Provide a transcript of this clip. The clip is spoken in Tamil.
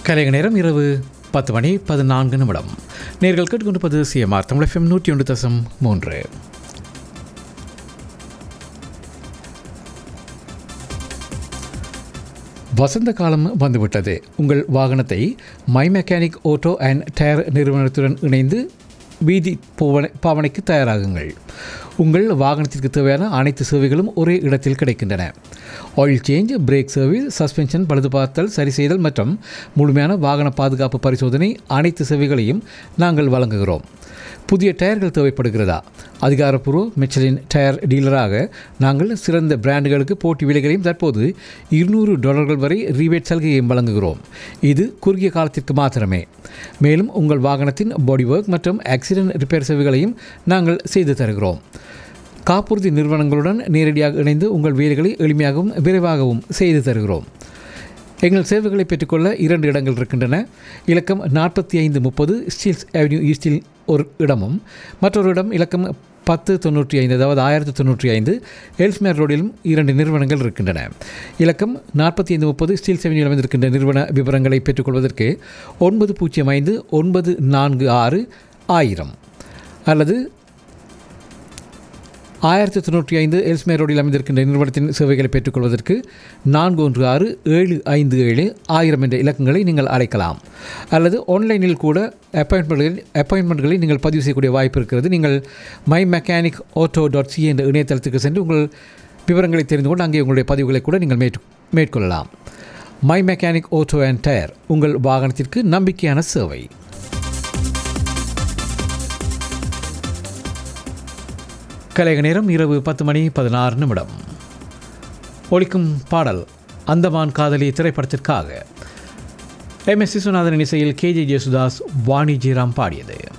கலைக நேரம் இரவு பத்து மணி பதினான்கு நிமிடம் நேர்கள் கேட்டுக்கொண்டிருப்பது சிஎம்ஆர் தமிழ் எஃப்எம் நூற்றி ஒன்று தசம் மூன்று வசந்த காலம் வந்துவிட்டது உங்கள் வாகனத்தை my mechanic auto and tyre நிறுவனத்துடன் இணைந்து வீதி போவனை பாவனைக்கு தயாராகுங்கள் உங்கள் வாகனத்திற்கு தேவையான அனைத்து சேவைகளும் ஒரே இடத்தில் கிடைக்கின்றன oil change brake service suspension பழுது பார்த்தல் சரி செய்தல் மற்றும் முழுமையான வாகன பாதுகாப்பு பரிசோதனை அனைத்து சேவைகளையும் நாங்கள் வழங்குகிறோம் புதிய டயர்கள் தேவைப்படுகிறதா அதிகாரப்பூர்வ மிச்சலின் டயர் டீலராக நாங்கள் சிறந்த பிராண்டுகளுக்கு போட்டி விலைகளையும் தற்போது இருநூறு டாலர்கள் வரை ரீபேட் சலுகையையும் வழங்குகிறோம் இது குறுகிய காலத்திற்கு மாத்திரமே மேலும் உங்கள் வாகனத்தின் பாடி ஒர்க் மற்றும் ஆக்சிடென்ட் ரிப்பேர் சேவைகளையும் நாங்கள் செய்து தருகிறோம் காப்புறுதி நிறுவனங்களுடன் நேரடியாக இணைந்து உங்கள் வேலைகளை எளிமையாகவும் விரைவாகவும் செய்து தருகிறோம் எங்கள் சேவைகளை பெற்றுக்கொள்ள இரண்டு இடங்கள் இருக்கின்றன இலக்கம் நாற்பத்தி ஐந்து முப்பது ஸ்டீல்ஸ் அவென்யூ ஈஸ்டில் ஒரு இடமும் மற்றொரு இடம் இலக்கம் பத்து தொண்ணூற்றி ஐந்து அதாவது ஆயிரத்தி தொண்ணூற்றி ஐந்து எல்ஸ்மேர் ரோடிலும் இரண்டு நிறுவனங்கள் இருக்கின்றன இலக்கம் நாற்பத்தி ஐந்து முப்பது ஸ்டீல் செவனியில் அமைந்திருக்கின்ற நிறுவன விவரங்களை பெற்றுக்கொள்வதற்கு ஒன்பது பூஜ்ஜியம் ஐந்து ஒன்பது நான்கு ஆறு ஆயிரம் அல்லது ஆயிரத்தி தொண்ணூற்றி ஐந்து எல்ஸ்மே ரோடில் அமைந்திருக்கின்ற நிறுவனத்தின் சேவைகளை பெற்றுக்கொள்வதற்கு நான்கு ஒன்று ஆறு ஏழு ஐந்து ஏழு ஆயிரம் என்ற இலக்கங்களை நீங்கள் அழைக்கலாம் அல்லது ஆன்லைனில் கூட அப்பாயின்மெண்ட்களில் அப்பாயின்மெண்ட்களை நீங்கள் பதிவு செய்யக்கூடிய வாய்ப்பு இருக்கிறது நீங்கள் my mechanic auto dot C என்ற இணையதளத்துக்கு சென்று உங்கள் விவரங்களை தெரிந்து கொண்டு அங்கே உங்களுடைய பதிவுகளை கூட நீங்கள் மேற் மேற்கொள்ளலாம் my mechanic auto and tyre உங்கள் வாகனத்திற்கு நம்பிக்கையான சேவை கலைக நேரம் இரவு பத்து மணி பதினாறு நிமிடம் ஒலிக்கும் பாடல் அந்தமான் காதலி திரைப்படத்திற்காக எம் எஸ் விஸ்வநாதன் இசையில் கே ஜே ஜேசுதாஸ் வாணி ஜெயராம் பாடியது